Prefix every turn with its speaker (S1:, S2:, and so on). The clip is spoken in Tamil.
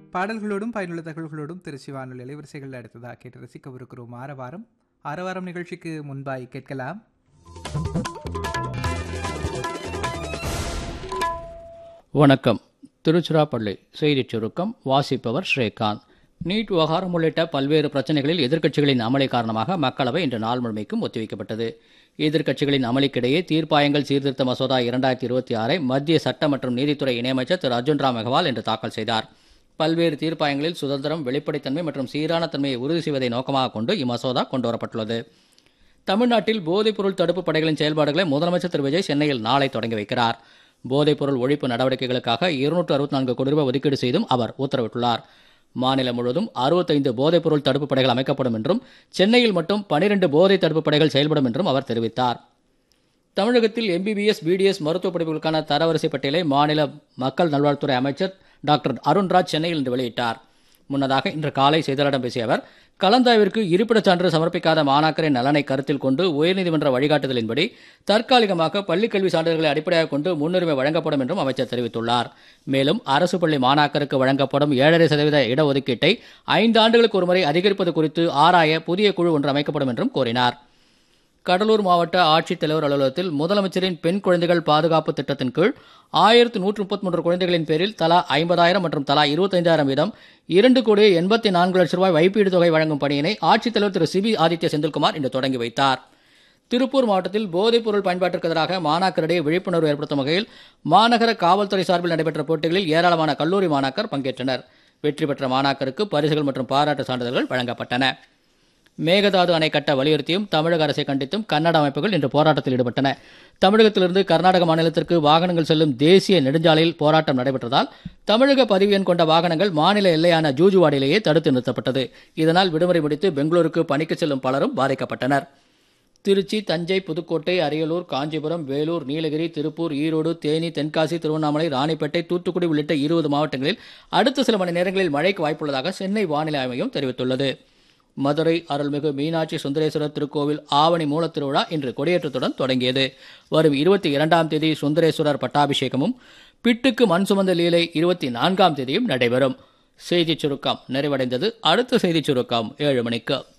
S1: பாடல்களோடும் பயனுள்ள தகவல்களோடும் திருச்சி வானொலி அலைவரிசைகள் அடுத்ததாக கேட்டு ரசிக்கவிருக்கிறோம் ஆரவாரம் ஆரவாரம் நிகழ்ச்சிக்கு முன்பாய் கேட்கலாம்
S2: வணக்கம் திருச்சிராப்பள்ளி செய்திச் சுருக்கம் வாசிப்பவர் ஸ்ரீகாந்த் நீட் விவகாரம் உள்ளிட்ட பல்வேறு பிரச்சனைகளில் எதிர்க்கட்சிகளின் அமளி காரணமாக மக்களவை இன்று நாள் முழுமைக்கும் ஒத்திவைக்கப்பட்டது எதிர்க்கட்சிகளின் அமளிக்கிடையே தீர்ப்பாயங்கள் சீர்திருத்த மசோதா இரண்டாயிரத்தி இருபத்தி ஆறை மத்திய சட்ட மற்றும் நீதித்துறை இணையமைச்சர் திரு அர்ஜுன் ராம் மெகவால் இன்று தாக்கல் செய்தார் பல்வேறு தீர்ப்பாயங்களில் சுதந்திரம் வெளிப்படைத்தன்மை மற்றும் சீரான தன்மையை உறுதி செய்வதை நோக்கமாக கொண்டு இம்மசோதா கொண்டுவரப்பட்டுள்ளது தமிழ்நாட்டில் போதைப்பொருள் தடுப்பு படைகளின் செயல்பாடுகளை முதலமைச்சர் திரு விஜய் சென்னையில் நாளை தொடங்கி வைக்கிறார் போதைப்பொருள் ஒழிப்பு நடவடிக்கைகளுக்காக இருநூற்று அறுபத்தி நான்கு கோடி ரூபாய் ஒதுக்கீடு செய்தும் அவர் உத்தரவிட்டுள்ளார் மாநிலம் முழுவதும் அறுபத்தைந்து போதைப்பொருள் தடுப்பு படைகள் அமைக்கப்படும் என்றும் சென்னையில் மட்டும் பனிரெண்டு போதை தடுப்பு படைகள் செயல்படும் என்றும் அவர் தெரிவித்தார் தமிழகத்தில் எம்பிபிஎஸ் பிடிஎஸ் மருத்துவ படிப்புகளுக்கான தரவரிசை பட்டியலை மாநில மக்கள் நல்வாழ்வுத்துறை அமைச்சர் டாக்டர் அருண்ராஜ் சென்னையில் இன்று வெளியிட்டார் முன்னதாக இன்று காலை செய்தியாளர்களிடம் பேசிய அவர் கலந்தாய்விற்கு இருப்பிடச் சான்று சமர்ப்பிக்காத மாணாக்கரின் நலனை கருத்தில் கொண்டு உயர்நீதிமன்ற வழிகாட்டுதலின்படி தற்காலிகமாக பள்ளிக் கல்வி சான்றிதழ்களை அடிப்படையாக கொண்டு முன்னுரிமை வழங்கப்படும் என்றும் அமைச்சர் தெரிவித்துள்ளார் மேலும் அரசு பள்ளி மாணாக்கருக்கு வழங்கப்படும் ஏழரை சதவீத இடஒதுக்கீட்டை ஐந்து ஆண்டுகளுக்கு ஒருமுறை அதிகரிப்பது குறித்து ஆராய புதிய குழு ஒன்று அமைக்கப்படும் என்றும் கூறினார் கடலூர் மாவட்ட ஆட்சித்தலைவர் அலுவலகத்தில் முதலமைச்சரின் பெண் குழந்தைகள் பாதுகாப்பு திட்டத்தின் கீழ் ஆயிரத்து நூற்று முப்பத்தி மூன்று குழந்தைகளின் பேரில் தலா ஐம்பதாயிரம் மற்றும் தலா இருபத்தைந்தாயிரம் வீதம் இரண்டு கோடி எண்பத்தி நான்கு லட்சம் ரூபாய் வைப்பீடு தொகை வழங்கும் பணியினை ஆட்சித்தலைவர் திரு சிபி ஆதித்ய செந்தில்குமார் இன்று தொடங்கி வைத்தார் திருப்பூர் மாவட்டத்தில் போதைப் பொருள் பயன்பாட்டிற்கு எதிராக மாணாக்கரிடையே விழிப்புணர்வு ஏற்படுத்தும் வகையில் மாநகர காவல்துறை சார்பில் நடைபெற்ற போட்டிகளில் ஏராளமான கல்லூரி மாணாக்கர் பங்கேற்றனர் வெற்றி பெற்ற மாணாக்கருக்கு பரிசுகள் மற்றும் பாராட்டு சான்றிதழ்கள் வழங்கப்பட்டன மேகதாது அணை கட்ட வலியுறுத்தியும் தமிழக அரசை கண்டித்தும் கன்னட அமைப்புகள் இன்று போராட்டத்தில் ஈடுபட்டன தமிழகத்திலிருந்து கர்நாடக மாநிலத்திற்கு வாகனங்கள் செல்லும் தேசிய நெடுஞ்சாலையில் போராட்டம் நடைபெற்றதால் தமிழக பதிவு எண் கொண்ட வாகனங்கள் மாநில எல்லையான ஜூஜுவாடியிலேயே தடுத்து நிறுத்தப்பட்டது இதனால் விடுமுறை முடித்து பெங்களூருக்கு பணிக்கு செல்லும் பலரும் பாதிக்கப்பட்டனர் திருச்சி தஞ்சை புதுக்கோட்டை அரியலூர் காஞ்சிபுரம் வேலூர் நீலகிரி திருப்பூர் ஈரோடு தேனி தென்காசி திருவண்ணாமலை ராணிப்பேட்டை தூத்துக்குடி உள்ளிட்ட இருபது மாவட்டங்களில் அடுத்த சில மணி நேரங்களில் மழைக்கு வாய்ப்புள்ளதாக சென்னை வானிலை ஆய்வு மையம் தெரிவித்துள்ளது மதுரை அருள்மிகு மீனாட்சி சுந்தரேஸ்வரர் திருக்கோவில் ஆவணி மூலத் திருவிழா இன்று கொடியேற்றத்துடன் தொடங்கியது வரும் இருபத்தி இரண்டாம் தேதி சுந்தரேஸ்வரர் பட்டாபிஷேகமும் பிட்டுக்கு மண் சுமந்த லீலை இருபத்தி நான்காம் தேதியும் நடைபெறும் செய்திச் சுருக்கம் நிறைவடைந்தது அடுத்த செய்திச் சுருக்கம் ஏழு மணிக்கு